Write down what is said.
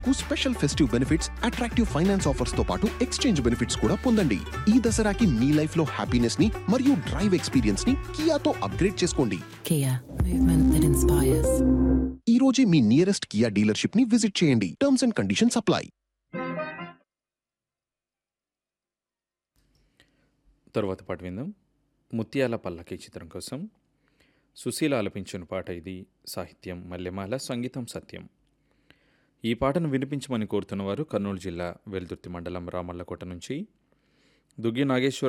కు special festive benefits attractive finance offers తో పాటు ఎక్స్చేంజ్ బెనిఫిట్స్ కూడా పొందండి ఈ దసరాకి మీ లైఫ్ లో హ్యాపీనెస్ ని మరియు డ్రైవ్ ఎక్స్పీరియన్స్ ని కియాతో అప్గ్రేడ్ చేసుకోండి Kia, movement that inspires. ఈ రోజే మీ నియరెస్ట్ కియా డీలర్షిప్ ని విజిట్ చేయండి టర్మ్స్ అండ్ కండిషన్స్ అప్లై తరువాత పాట విందాం ముత్యాల పల్లకి చిత్రం కోసం సుశీల ఆలపించిన పాట ఇది సాహిత్యం మల్లెమాల సంగీతం సత్యం ఈ పాటను వినిపించమని కోరుతున్నవారు కర్నూలు జిల్లా వెల్దుర్తి మండలం రామల్లకోట నుంచి దుగ్గి నాగేశ్వర